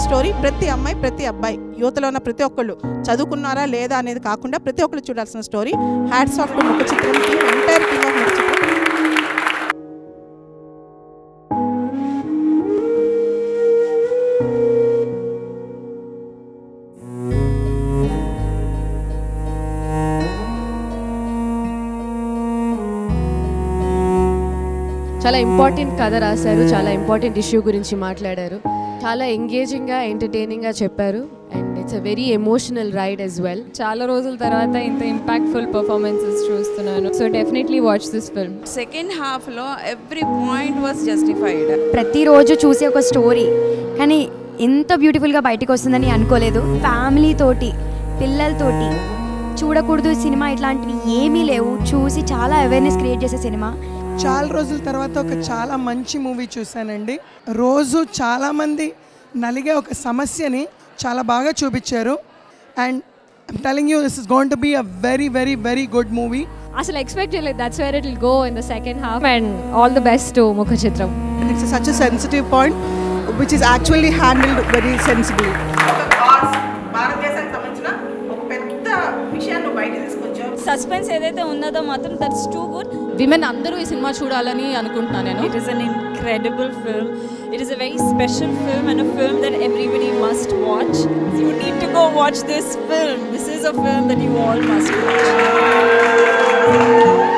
Story ప్రతి అమ్మాయి ప్రతి అబ్బాయి యువతలో ఉన్న ప్రతి ఒక్కళ్ళు చదువుకున్నారా లేదా అనేది కాకుండా ప్రతి ఒక్కళ్ళు చూడాల్సిన స్టోరీ హ్యాట్స్ ఆఫ్ టు ముఖ చిత్రం టీమ్ ఎంటైర్ టీమ్ ఆఫ్ ముఖ చిత్రం చాలా ఇంపార్టెంట్ కథ రాశారు చాలా ఇంపార్టెంట్ ఇష్యూ గురించి మాట్లాడారు చాలా ఎంగేజింగ్గా ఎంటర్టైనింగ్గా చెప్పారు and it's a very emotional ride as well చాలా రోజుల తర్వాత ఇంత ఇంపాక్ట్ఫుల్ పర్ఫార్మెన్సెస్ చూస్తున్నాను so definitely watch this film second హాఫ్లో ఎవ్రీ పాయింట్ వాస్ జస్టిఫైడ్ ప్రతిరోజు చూసే ఒక స్టోరీ కానీ ఇంత బ్యూటిఫుల్గా బయటికి వస్తుందని అనుకోలేదు ఫ్యామిలీ తోటి పిల్లలతోటి చూడకూడదు ఈ సినిమా ఇట్లాంటివి ఏమీ లేవు చూసి చాలా అవేర్నెస్ క్రియేట్ చేసే సినిమా చాలా రోజుల తర్వాత ఒక చాలా మంచి మూవీ చూశానండి రోజు చాలామంది నలిగే ఒక సమస్యని చాలా బాగా చూపించారు and I'm telling you this is going to be a very very very good movie అసలు ఎక్స్పెక్ట్ చేయలేదు that's where it will go in the second half and all the best to ముఖ చిత్రం and it's such a sensitive point which is actually handled very sensibly. భారతదేశానికి సంబంధించిన ఒక పెద్ద విషయాన్ని బయట తీసుకొచ్చావు సస్పెన్స్ ఏదైతే ఉన్నదో మాత్రం దట్స్ టూ గుడ్ విమెన్ అందరూ ఈ సినిమా చూడాలని అనుకుంటున్నాను నేను it is an incredible film it is a very special film and a film that everybody must watch you need to go watch this film this is a film that you all must watch